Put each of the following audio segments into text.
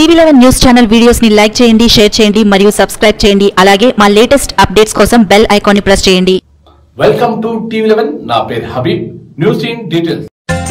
TV eleven news channel videos ని like చేయండి share చేయండి మరియు సబ్స్క్రైబ్ చేయండి అలాగే మా లేటెస్ట్ అప్డేట్స్ కోసం బెల్ ఐకాన్ ని ప్రెస్ చేయండి వెల్కమ్ టు టీవీ లెవెన్ నా పేరు హబీబ్ న్యూస్ ఇన్ డీటెయిల్స్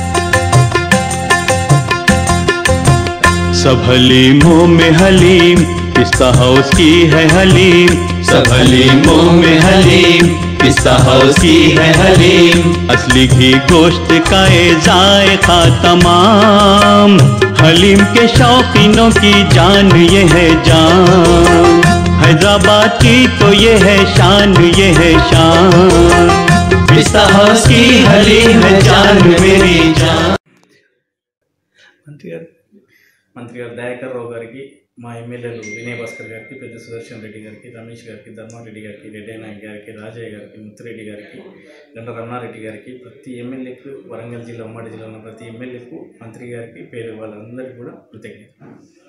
सब हलीमों में हलीम पिस्ता हाउस की है हलीम सब हलीमों में हलीम पिस्ता हाउस की है हलीम असली घी गोश्त का ये जायका तमाम हलीम के शौकीनों की जान ये है जान हैदराबाद की तो ये है शान ये है शान पिस्ता हाउस की हलीम है जान मेरी जान మంత్రి గారు మంత్రి గారు దయాకర్ రావు గారికి మా ఎమ్మెల్యేలు వినయ్ భాస్కర్ గారికి పెద్ద సుదర్శన్ రెడ్డి గారికి రమేష్ గారికి ధర్మారెడ్డి గారికి రెడ్డి నాయక్ గారికి రాజయ్య గారికి ముత్తిరెడ్డి గారికి గంట రమణారెడ్డి గారికి ప్రతి ఎమ్మెల్యేకు వరంగల్ జిల్లా ఉమ్మడి జిల్లా ఉన్న ప్రతి ఎమ్మెల్యేకు మంత్రి గారికి పేరు వాళ్ళందరికీ కూడా కృతజ్ఞత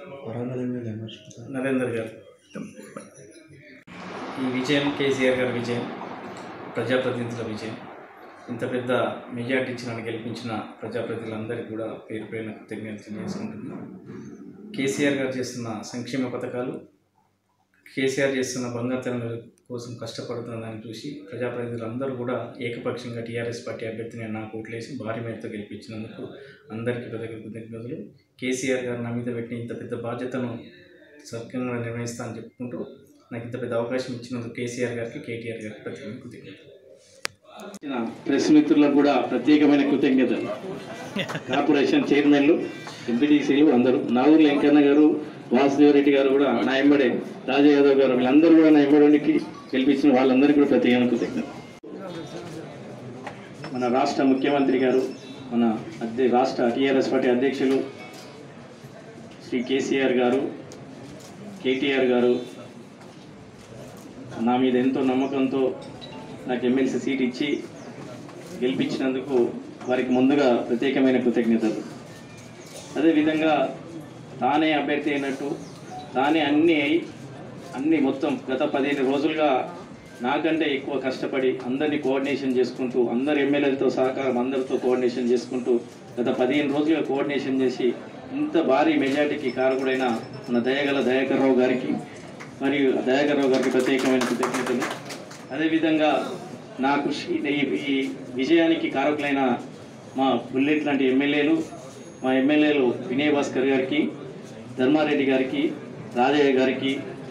నరేందర్ గారు ఈ విజయం కేసీఆర్ గారి విజయం ప్రజాప్రతినిధుల విజయం ఇంత పెద్ద మెజార్టీ ఇచ్చి నన్ను గెలిపించిన ప్రజాప్రతినిధులందరికీ కూడా పేరు పేరున కృతజ్ఞతలు చేసుకుంటున్నాను కేసీఆర్ గారు చేస్తున్న సంక్షేమ పథకాలు కేసీఆర్ చేస్తున్న బంగారు కోసం కష్టపడుతున్న దాన్ని చూసి ప్రజాప్రతినిధులందరూ కూడా ఏకపక్షంగా టీఆర్ఎస్ పార్టీ అభ్యర్థిని నాకు ఓట్లేసి భారీ మేరతో గెలిపించినందుకు అందరికీ పెద్ద కృతజ్ఞతలు కేసీఆర్ గారు నా మీద పెట్టిన ఇంత పెద్ద బాధ్యతను సక్రమంగా నిర్వహిస్తా అని చెప్పుకుంటూ నాకు ఇంత పెద్ద అవకాశం ఇచ్చినందుకు కేసీఆర్ గారికి కేటీఆర్ గారికి ప్రత్యేక కృతజ్ఞతలు ఇచ్చిన ప్రెస్ మిత్రులకు కూడా ప్రత్యేకమైన కృతజ్ఞతలు కార్పొరేషన్ చైర్మన్లు ఎంపీటీసీలు అందరూ నాగూరు వెంకన్న గారు వాసుదేవరెడ్డి గారు కూడా నా ఎంబడే రాజా యాదవ్ గారు వీళ్ళందరూ కూడా నా ఎంబడికి గెలిపించిన వాళ్ళందరికీ కూడా ప్రత్యేకమైన కృతజ్ఞత మన రాష్ట్ర ముఖ్యమంత్రి గారు మన అధ్య రాష్ట్ర టీఆర్ఎస్ పార్టీ అధ్యక్షులు శ్రీ కేసీఆర్ గారు కేటీఆర్ గారు నా మీద ఎంతో నమ్మకంతో నాకు ఎమ్మెల్సీ సీట్ ఇచ్చి గెలిపించినందుకు వారికి ముందుగా ప్రత్యేకమైన కృతజ్ఞతలు అదేవిధంగా తానే అభ్యర్థి అయినట్టు తానే అన్నీ అయి అన్నీ మొత్తం గత పదిహేను రోజులుగా నాకంటే ఎక్కువ కష్టపడి అందరినీ కోఆర్డినేషన్ చేసుకుంటూ అందరు ఎమ్మెల్యేలతో సహకారం అందరితో కోఆర్డినేషన్ చేసుకుంటూ గత పదిహేను రోజులుగా కోఆర్డినేషన్ చేసి ఇంత భారీ మెజార్టీకి కారకుడైన మన దయగల దయాకర్ రావు గారికి మరియు దయాకర్ రావు గారికి ప్రత్యేకమైన కృతజ్ఞతలు అదేవిధంగా నా కృషి ఈ ఈ విజయానికి కారకులైన మా బుల్లెట్ లాంటి ఎమ్మెల్యేలు మా ఎమ్మెల్యేలు వినయ్ భాస్కర్ గారికి ధర్మారెడ్డి గారికి రాజయ్య గారికి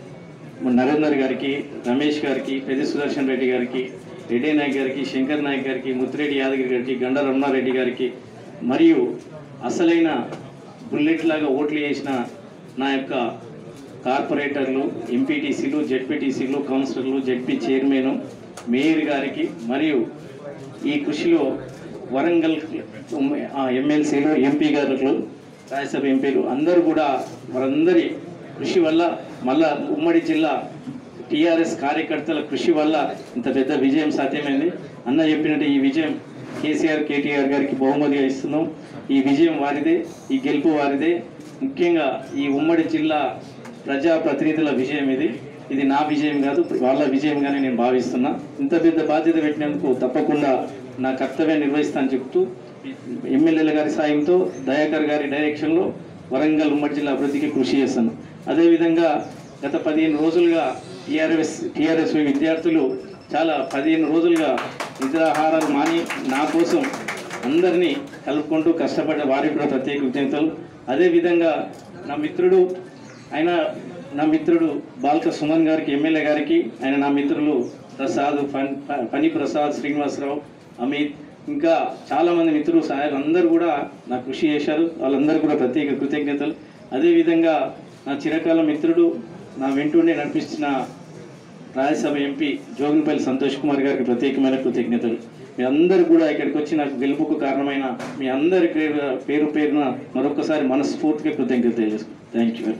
మన నరేందర్ గారికి రమేష్ గారికి పెద్ద సుదర్శన్ రెడ్డి గారికి రెడ్డి నాయక్ గారికి శంకర్ నాయక్ గారికి ముత్తిరెడ్డి యాదగిరి గారికి గండ రమణారెడ్డి గారికి మరియు అసలైన బుల్లెట్ లాగా ఓట్లు వేసిన నా యొక్క కార్పొరేటర్లు ఎంపీటీసీలు జెడ్పీటీసీలు కౌన్సిలర్లు జెడ్పీ చైర్మన్ మేయర్ గారికి మరియు ఈ కృషిలో వరంగల్ ఎమ్మెల్సీలు ఎంపీ గారులు రాజ్యసభ ఎంపీలు అందరూ కూడా వారందరి కృషి వల్ల మళ్ళా ఉమ్మడి జిల్లా టీఆర్ఎస్ కార్యకర్తల కృషి వల్ల ఇంత పెద్ద విజయం సాధ్యమైంది అన్న చెప్పినట్టు ఈ విజయం కేసీఆర్ కేటీఆర్ గారికి బహుమతిగా ఇస్తున్నాం ఈ విజయం వారిదే ఈ గెలుపు వారిదే ముఖ్యంగా ఈ ఉమ్మడి జిల్లా ప్రజా ప్రతినిధుల విజయం ఇది ఇది నా విజయం కాదు వాళ్ళ విజయంగానే నేను భావిస్తున్నా ఇంత పెద్ద బాధ్యత పెట్టినందుకు తప్పకుండా నా కర్తవ్యం నిర్వహిస్తానని చెప్తూ ఎమ్మెల్యేల గారి సాయంతో దయాకర్ గారి డైరెక్షన్లో వరంగల్ ఉమ్మడి జిల్లా అభివృద్ధికి కృషి చేస్తాను అదేవిధంగా గత పదిహేను రోజులుగా టీఆర్ఎస్ టీఆర్ఎస్ విద్యార్థులు చాలా పదిహేను రోజులుగా నిద్రాహారాలు మాని నా కోసం అందరినీ కలుపుకుంటూ కష్టపడ్డ వారికి కూడా ప్రత్యేక కృతజ్ఞతలు అదేవిధంగా నా మిత్రుడు ఆయన నా మిత్రుడు బాల్క సుమన్ గారికి ఎమ్మెల్యే గారికి ఆయన నా మిత్రులు ప్రసాద్ ఫన్ ఫణి ప్రసాద్ శ్రీనివాసరావు అమిత్ ఇంకా చాలామంది మిత్రులు సహాయాలు అందరూ కూడా నా కృషి చేశారు వాళ్ళందరూ కూడా ప్రత్యేక కృతజ్ఞతలు అదేవిధంగా నా చిరకాల మిత్రుడు నా వెంటుండే నడిపిస్తున్న రాజ్యసభ ఎంపీ జోగినపల్లి సంతోష్ కుమార్ గారికి ప్రత్యేకమైన కృతజ్ఞతలు మీ అందరు కూడా ఇక్కడికి వచ్చి నాకు గెలుపుకు కారణమైన మీ అందరి పేరు పేరు పేరున మరొకసారి మనస్ఫూర్తిగా కృతజ్ఞత తెలియజేసుకుంటాను థ్యాంక్ యూ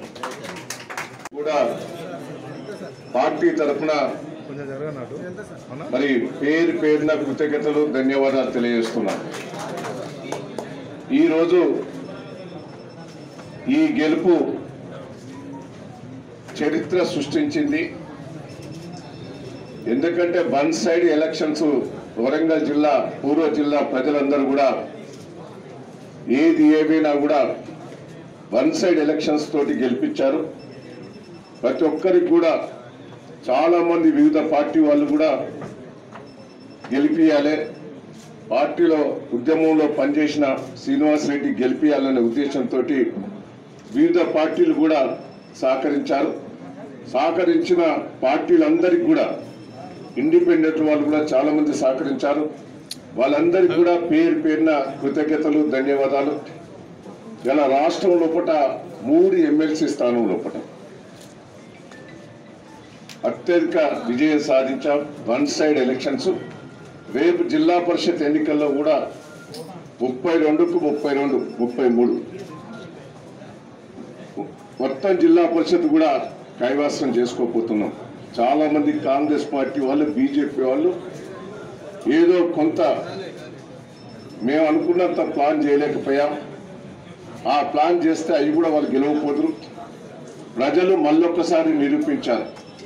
కూడా పార్టీ తరఫున మరి పేరు పేరున కృతజ్ఞతలు ధన్యవాదాలు తెలియజేస్తున్నాను ఈరోజు ఈ గెలుపు చరిత్ర సృష్టించింది ఎందుకంటే వన్ సైడ్ ఎలక్షన్స్ వరంగల్ జిల్లా పూర్వ జిల్లా ప్రజలందరూ కూడా ఏది ఏమైనా కూడా వన్ సైడ్ ఎలక్షన్స్ తోటి గెలిపించారు ప్రతి ఒక్కరికి కూడా చాలా మంది వివిధ పార్టీ వాళ్ళు కూడా గెలిపియాలి పార్టీలో ఉద్యమంలో పనిచేసిన శ్రీనివాస్ రెడ్డి గెలిపియాలనే ఉద్దేశంతో వివిధ పార్టీలు కూడా సహకరించారు సహకరించిన పార్టీలందరికీ కూడా ఇండిపెండెంట్ వాళ్ళు కూడా చాలా మంది సహకరించారు వాళ్ళందరికీ కూడా పేరు పేరున కృతజ్ఞతలు ధన్యవాదాలు ఇలా రాష్ట్రం లోపల మూడు ఎమ్మెల్సీ స్థానం లోపల అత్యధిక విజయం సాధించాం వన్ సైడ్ ఎలక్షన్స్ రేపు జిల్లా పరిషత్ ఎన్నికల్లో కూడా ముప్పై రెండుకు ముప్పై రెండు ముప్పై మూడు మొత్తం జిల్లా పరిషత్ కూడా కైవాసం చేసుకోబోతున్నాం చాలా మంది కాంగ్రెస్ పార్టీ వాళ్ళు బీజేపీ వాళ్ళు ఏదో కొంత మేము అనుకున్నంత ప్లాన్ చేయలేకపోయాం ఆ ప్లాన్ చేస్తే అవి కూడా వాళ్ళు గెలవకపోతురు ప్రజలు మళ్ళొక్కసారి నిరూపించారు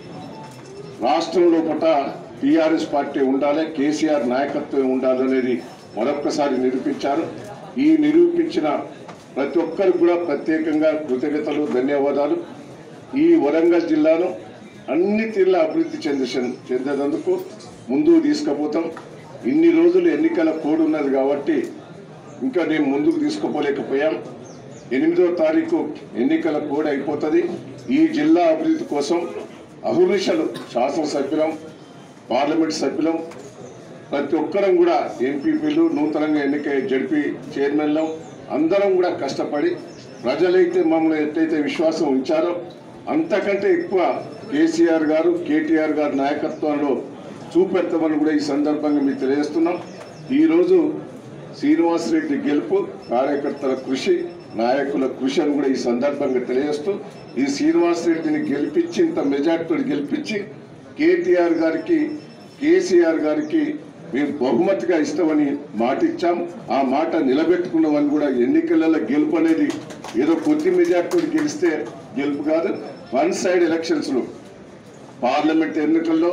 రాష్ట్రంలో పట టీఆర్ఎస్ పార్టీ ఉండాలి కేసీఆర్ నాయకత్వం ఉండాలనేది మరొక్కసారి నిరూపించారు ఈ నిరూపించిన ప్రతి ఒక్కరికి కూడా ప్రత్యేకంగా కృతజ్ఞతలు ధన్యవాదాలు ఈ వరంగల్ జిల్లాను అన్ని తీర్ల అభివృద్ధి చెంది చెందేందుకు ముందుకు తీసుకుపోతాం ఇన్ని రోజులు ఎన్నికల కోడ్ ఉన్నది కాబట్టి ఇంకా నేను ముందుకు తీసుకుపోలేకపోయాం ఎనిమిదో తారీఖు ఎన్నికల కోడ్ అయిపోతుంది ఈ జిల్లా అభివృద్ధి కోసం అహునిశలు శాసనసభ్యులం పార్లమెంట్ సభ్యులం ప్రతి ఒక్కరం కూడా ఎంపీపీలు నూతనంగా ఎన్నిక జడ్పీ చైర్మన్లు అందరం కూడా కష్టపడి ప్రజలైతే మమ్మల్ని ఎట్లయితే విశ్వాసం ఉంచారో అంతకంటే ఎక్కువ కేసీఆర్ గారు కేటీఆర్ గారి నాయకత్వంలో చూపెడతామని కూడా ఈ సందర్భంగా మీకు తెలియజేస్తున్నాం ఈరోజు శ్రీనివాస్ రెడ్డి గెలుపు కార్యకర్తల కృషి నాయకుల కృషి అని కూడా ఈ సందర్భంగా తెలియజేస్తూ ఈ శ్రీనివాస్ రెడ్డిని గెలిపించి ఇంత మెజార్టీతో గెలిపించి కేటీఆర్ గారికి కేసీఆర్ గారికి మేము బహుమతిగా ఇస్తామని మాట ఇచ్చాం ఆ మాట నిలబెట్టుకున్నామని కూడా ఎన్నికలలో గెలుపు అనేది ఏదో కొద్ది మెజార్టీతో గెలిస్తే గెలుపు కాదు వన్ సైడ్ ఎలక్షన్స్ లో పార్లమెంట్ ఎన్నికల్లో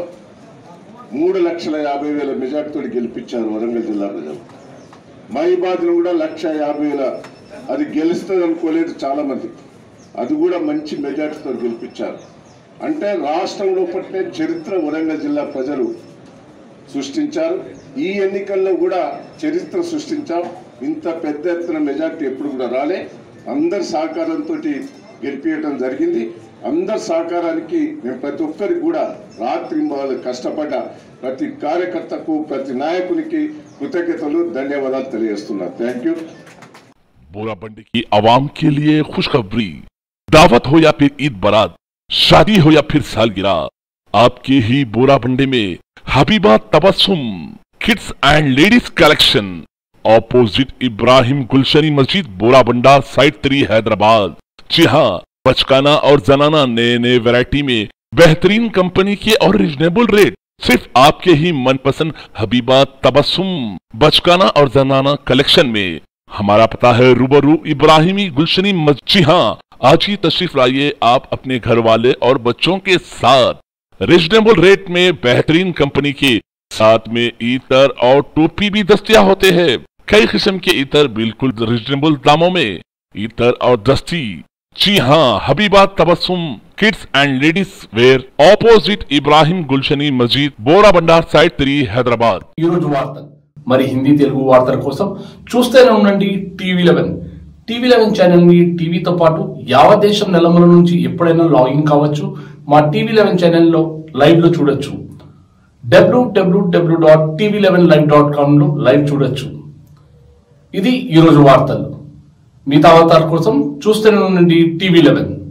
మూడు లక్షల యాభై వేల మెజార్టీతో గెలిపించారు వరంగల్ జిల్లా ప్రజలు మహిబాద్ను కూడా లక్ష యాభై వేల అది గెలుస్తుంది అనుకోలేదు చాలా మంది అది కూడా మంచి మెజార్టీతో గెలిపించారు అంటే రాష్ట్రంలో పట్టిన చరిత్ర వరంగల్ జిల్లా ప్రజలు సృష్టించారు ఈ ఎన్నికల్లో కూడా చరిత్ర సృష్టించాం ఇంత పెద్ద ఎత్తున మెజార్టీ ఎప్పుడు కూడా రాలే అందరి సహకారంతో గెలిపించడం జరిగింది అందరి సహకారానికి నేను ప్రతి ఒక్కరికి కూడా రాత్రి వాళ్ళు కష్టపడ్డ ప్రతి కార్యకర్తకు ప్రతి నాయకునికి కృతజ్ఞతలు ధన్యవాదాలు తెలియజేస్తున్నా థ్యాంక్ యూ बोराबंडी की आवाम के लिए खुशखबरी दावत हो या फिर ईद बारात शादी हो या फिर सालगिरह आपके ही बोराबंडी में Habiba Tabassum kids and ladies collection opposite Ibrahim Gulshani मस्जिद बोराबंडा साइड थ्री हैदराबाद जी हाँ बचकाना और जनाना नए नए वैरायटी में बेहतरीन कंपनी के और रिजनेबल रेट सिर्फ आपके ही मनपसंद हबीबा तबस्सुम बचकाना और जनाना कलेक्शन में हमारा पता है रूबरू इब्राहिमी गुलशनी मस्जिद जी हाँ आज ही तशरीफ लाइए आप अपने घर वाले और बच्चों के साथ रिजनेबल रेट में बेहतरीन कंपनी के साथ में इतर और टोपी भी दस्तियाब होते हैं कई किस्म के इतर बिल्कुल रिजनेबल दामों में इतर और दस्ती जी हाँ Habiba Tabassum kids and ladies wear opposite Ibrahim Gulshani मस्जिद Borabanda side three Hyderabad ఈ రోజు వార్తలు మరి హిందీ తెలుగు వార్తల కోసం చూస్తూనే ఉండండి TV eleven TV eleven channel ని టీవీతో పాటు యావత్ దేశం నెలమల నుంచి ఎప్పుడైనా లాగిన్ కావచ్చు మా టీవీ లెవెన్ ఛానల్లో లైవ్ లో చూడొచ్చు WWW dot TV eleven live dot com లో లైవ్ చూడొచ్చు ఇది ఈరోజు వార్తలు మిగతా వార్తల కోసం చూస్తూనే ఉండండి టీవీ లెవెన్